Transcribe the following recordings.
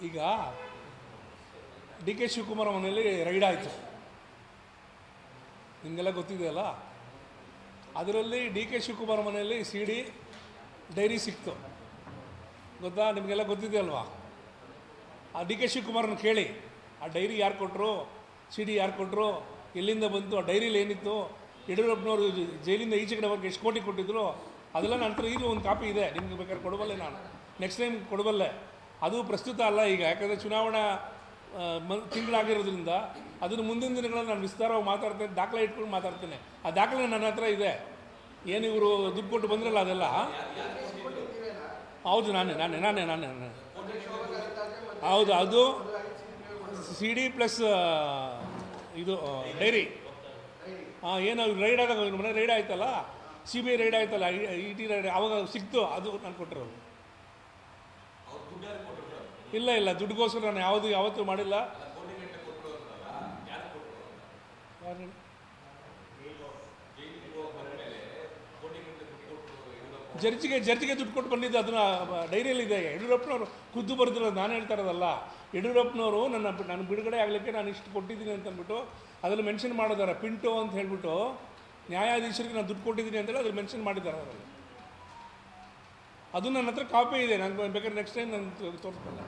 ಈಗ D K Shivakumar ಮನೆಯಲ್ಲಿ ride ಆಯಿತು ನಿಮಗೆಲ್ಲ ಗೊತ್ತಿದೆಯಲ್ಲ ಅದರಲ್ಲಿ ಡಿ ಕೆ ಶಿವಕುಮಾರ್ ಮನೆಯಲ್ಲಿ ಸಿ ಡಿ ಡೈರಿ ಸಿಕ್ತು ಗೊತ್ತಾ ನಿಮಗೆಲ್ಲ ಗೊತ್ತಿದೆಯಲ್ವಾ ಆ ಡಿ ಕೆ ಶಿವಕುಮಾರ್ನ ಕೇಳಿ ಆ ಡೈರಿ ಯಾರು ಕೊಟ್ಟರು ಸಿ ಡಿ ಯಾರು ಕೊಟ್ಟರು ಎಲ್ಲಿಂದ ಬಂತು ಆ ಡೈರಿಲಿ ಏನಿತ್ತು ಯಡಿಯೂರಪ್ಪನವರು ಜೈಲಿಂದ ಈಚೆ ಕಡೆ ಅವ್ರಿಗೆ ಎಷ್ಟು ಕೋಟಿ ಕೊಟ್ಟಿದ್ರು ಅದೆಲ್ಲ ನನ್ನ ಹತ್ರ ಈಗಲೂ ಒಂದು ಕಾಪಿ ಇದೆ ನಿಮ್ಗೆ ಬೇಕಾದ್ರೆ ಕೊಡಬಲ್ಲೆ ನಾನು ನೆಕ್ಸ್ಟ್ ಟೈಮ್ ಕೊಡಬಲ್ಲೆ ಅದು ಪ್ರಸ್ತುತ ಅಲ್ಲ ಈಗ ಯಾಕಂದರೆ ಚುನಾವಣಾ ಆ, ಮ ತಿಂಗಳಾಗಿರೋದ್ರಿಂದ ಅದನ್ನು ಮುಂದಿನ ದಿನಗಳಲ್ಲಿ ನಾನು ವಿಸ್ತಾರವಾಗಿ ಮಾತಾಡ್ತೇನೆ ದಾಖಲೆ ಇಟ್ಕೊಂಡು ಮಾತಾಡ್ತೇನೆ ಆ ದಾಖಲೆ ನನ್ನ ಹತ್ರ ಇದೆ ಏನು ಇವರು ದುಡ್ಡು ಕೊಟ್ಟು ಬಂದ್ರಲ್ಲ ಅದೆಲ್ಲ ಹೌದು ನಾನೇ ನಾನೇ ನಾನೇ ನಾನೇ ನಾನೇ ಹೌದು ಅದು ಸಿ ಡಿ ಪ್ಲಸ್ ಇದು ಡೈರಿ ಹಾಂ ಏನು ರೈಡ್ ಆದಾಗ ಇವ್ರ ಮನೆ ರೈಡ್ ಆಯ್ತಲ್ಲ ಸಿ ಬಿ ಐ ರೈಡ್ ಆಯ್ತಲ್ಲ ಇ ಟಿ ರೈಡ್ ಅವಾಗ ಸಿಕ್ತು ಅದು ನಾನು ಕೊಟ್ಟಿರೋದು ಇಲ್ಲ ಇಲ್ಲ ದುಡ್ಡುಗೋಸ್ಕರ ನಾನು ಯಾವುದು ಯಾವತ್ತೂ ಮಾಡಿಲ್ಲ ಯಾರು ಹೇಳಿ? ಜಡ್ಜಿಗೆ ಜಡ್ಜಿಗೆ ದುಡ್ಡು ಕೊಟ್ಟು ಬಂದಿದ್ದು ಅದನ್ನ ಡೈರಿಯಲ್ಲಿ ಇದೆ ಯಡಿಯೂರಪ್ಪನವರು ಖುದ್ದು ಬರ್ದಿರೋದು ನಾನು ಹೇಳ್ತಾ ಇರೋದಲ್ಲ ಯಡಿಯೂರಪ್ಪನವರು ನನ್ನ ನನ್ನ ಬಿಡುಗಡೆ ಆಗಲಿಕ್ಕೆ ನಾನು ಇಷ್ಟು ಕೊಟ್ಟಿದ್ದೀನಿ ಅಂತ ಅಂದ್ಬಿಟ್ಟು ಅದರಲ್ಲಿ ಮೆನ್ಷನ್ ಮಾಡಿದ್ದಾರೆ ಪಿಂಟೋ ಅಂತ ಹೇಳ್ಬಿಟ್ಟು ನ್ಯಾಯಾಧೀಶರಿಗೆ ನಾನು ದುಡ್ಡು ಕೊಟ್ಟಿದ್ದೀನಿ ಅಂತೇಳಿ ಅದ್ರಲ್ಲಿ ಮೆನ್ಷನ್ ಮಾಡಿದ್ದಾರೆ ಅದರಲ್ಲಿ ಅದು ನನ್ನ ಹತ್ರ ಕಾಪಿ ಇದೆ ನಾನು ಬೇಕಾದ್ರೆ ನೆಕ್ಸ್ಟ್ ಟೈಮ್ ನಾನು ತೋರಿಸ್ಬಲ್ಲ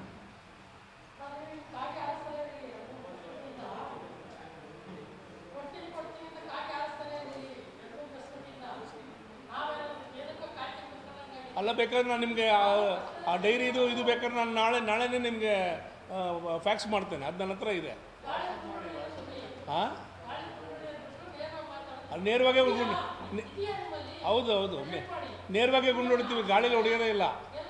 ಅಲ್ಲ ಬೇಕಾದ್ರೆ ನಾನು ನಿಮಗೆ ಆ ಡೈರಿದು ಇದು ಬೇಕಾದ್ರೆ ನಾನು ನಾಳೆ ನಾಳೆನೇ ನಿಮಗೆ ಫ್ಯಾಕ್ಸ್ ಮಾಡ್ತೇನೆ ಅದು ನನ್ನ ಹತ್ರ ಇದೆ ಹಾಂ ಅದು ನೇರವಾಗೇ ಗುಂಡು ನೆ- ಹೌದು ಹೌದು ನೆ- ನೇರವಾಗೇ ಗುಂಡು ಹೊಡಿತೀವಿ ಗಾಳಿಲಿ ಹೊಡೆಯೋದೇ ಇಲ್ಲ